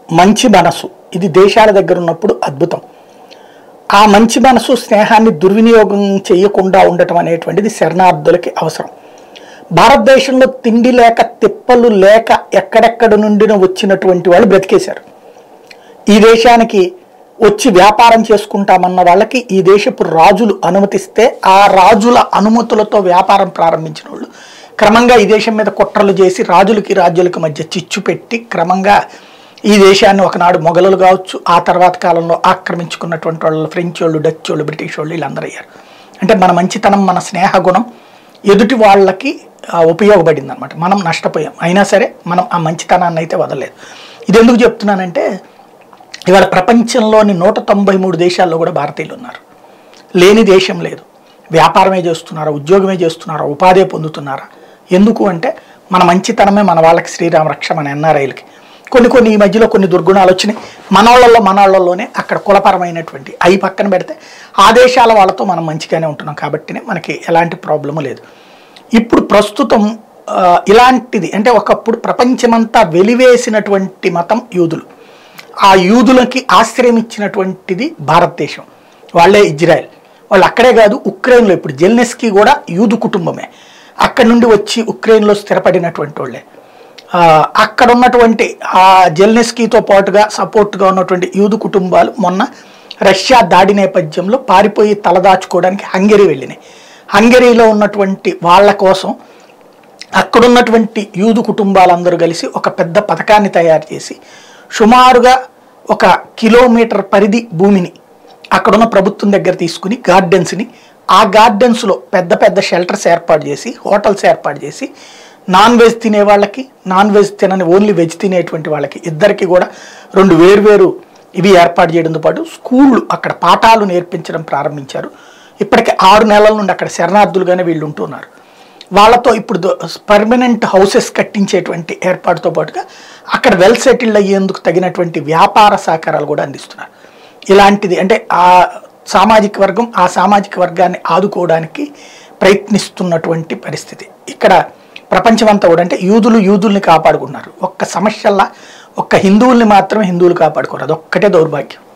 మంచి మనసు ఇది దేశాల దగ్గర ఉన్నప్పుడు అద్భుతం ఆ మంచి మనసు స్నేహాన్ని దుర్వినియోగం చేయకుండా ఉండటం అనేటువంటిది శరణార్థులకి అవసరం భారతదేశంలో తిండి లేక తిప్పలు లేక ఎక్కడెక్కడ నుండి వచ్చినటువంటి వాళ్ళు బ్రతికేశారు ఈ దేశానికి వచ్చి వ్యాపారం చేసుకుంటామన్న వాళ్ళకి ఈ దేశపు రాజులు అనుమతిస్తే ఆ రాజుల అనుమతులతో వ్యాపారం ప్రారంభించిన వాళ్ళు క్రమంగా ఈ దేశం మీద కుట్రలు చేసి రాజులకి రాజ్యులకి మధ్య చిచ్చు పెట్టి క్రమంగా ఈ దేశాన్ని ఒకనాడు మొఘలులు కావచ్చు ఆ తర్వాత కాలంలో ఆక్రమించుకున్నటువంటి వాళ్ళు ఫ్రెంచ్ వాళ్ళు డచ్ వాళ్ళు బ్రిటిష్ వాళ్ళు వీళ్ళందరూ అయ్యారు అంటే మన మంచితనం మన స్నేహ గుణం ఎదుటి వాళ్ళకి ఆ, ఉపయోగపడింది అనమాట మనం నష్టపోయాం అయినా సరే మనం ఆ మంచితనాన్ని అయితే వదలలేదు ఇది ఎందుకు చెప్తున్నానంటే ఇవాళ ప్రపంచంలోని నూట తొంభై మూడు దేశాల్లో కూడా భారతీయులు ఉన్నారు లేని దేశం లేదు వ్యాపారమే చేస్తున్నారా ఉద్యోగమే చేస్తున్నారా ఉపాధి పొందుతున్నారా ఎందుకు అంటే మన మంచితనమే మన వాళ్ళకి శ్రీరామ రక్ష మన ఎన్ఆర్ఐలకి కొన్ని కొన్ని ఈ మధ్యలో కొన్ని దుర్గుణాలు వచ్చినాయి మనోళ్ళల్లో మనోళ్ళలోనే అక్కడ కులపరమైనటువంటి అవి పక్కన పెడితే ఆ దేశాల వాళ్ళతో మనం మంచిగానే ఉంటున్నాం కాబట్టినే మనకి ఎలాంటి ప్రాబ్లము లేదు ఇప్పుడు ప్రస్తుతం ఆ, ఇలాంటిది అంటే ఒకప్పుడు ప్రపంచమంతా వెలివేసినటువంటి మతం యూదులు ఆ యూదులకి ఆశ్రయం ఇచ్చినటువంటిది భారతదేశం వాళ్ళే ఇజ్రాయెల్ వాళ్ళు అక్కడే కాదు ఉక్రెయిన్లో ఇప్పుడు జెల్నెస్కి కూడా యూదు కుటుంబమే అక్కడి నుండి వచ్చి ఉక్రెయిన్లో స్థిరపడినటువంటి వాళ్ళే ఆ, అక్కడ ఉన్నటువంటి ఆ జెల్నెస్కీతో పాటుగా సపోర్ట్గా ఉన్నటువంటి యూదు కుటుంబాలు మొన్న రష్యా దాడి నేపథ్యంలో పారిపోయి తలదాచుకోవడానికి హంగరీ వెళ్ళినాయి హంగరీలో ఉన్నటువంటి వాళ్ళ కోసం అక్కడున్నటువంటి యూదు కుటుంబాలందరూ కలిసి ఒక పెద్ద పథకాన్ని తయారు చేసి సుమారుగా ఒక కిలోమీటర్ పరిధి భూమిని అక్కడున్న ప్రభుత్వం దగ్గర తీసుకుని గార్డెన్స్ని ఆ గార్డెన్స్లో పెద్ద పెద్ద షెల్టర్స్ ఏర్పాటు చేసి హోటల్స్ ఏర్పాటు చేసి నాన్ వెజ్ తినే వాళ్ళకి నాన్ వెజ్ తినని ఓన్లీ వెజ్ తినేటువంటి వాళ్ళకి ఇద్దరికి కూడా రెండు వేర్వేరు ఇవి ఏర్పాటు చేయడంతో పాటు స్కూళ్ళు అక్కడ పాఠాలు నేర్పించడం ప్రారంభించారు ఇప్పటికే ఆరు నెలల నుండి అక్కడ శరణార్థులుగానే వీళ్ళు ఉంటున్నారు వాళ్ళతో ఇప్పుడు పర్మనెంట్ హౌసెస్ కట్టించేటువంటి ఏర్పాటుతో పాటుగా అక్కడ వెల్ సెటిల్డ్ అయ్యేందుకు తగినటువంటి వ్యాపార సహకారాలు కూడా అందిస్తున్నారు ఇలాంటిది అంటే ఆ సామాజిక వర్గం ఆ సామాజిక వర్గాన్ని ఆదుకోవడానికి ప్రయత్నిస్తున్నటువంటి పరిస్థితి ఇక్కడ ప్రపంచమంతా కూడా అంటే యూదులు యూదుల్ని కాపాడుకున్నారు ఒక్క సమస్యల్లా ఒక్క హిందువుల్ని మాత్రమే హిందువులు కాపాడుకోరు అదొక్కటే దౌర్భాగ్యం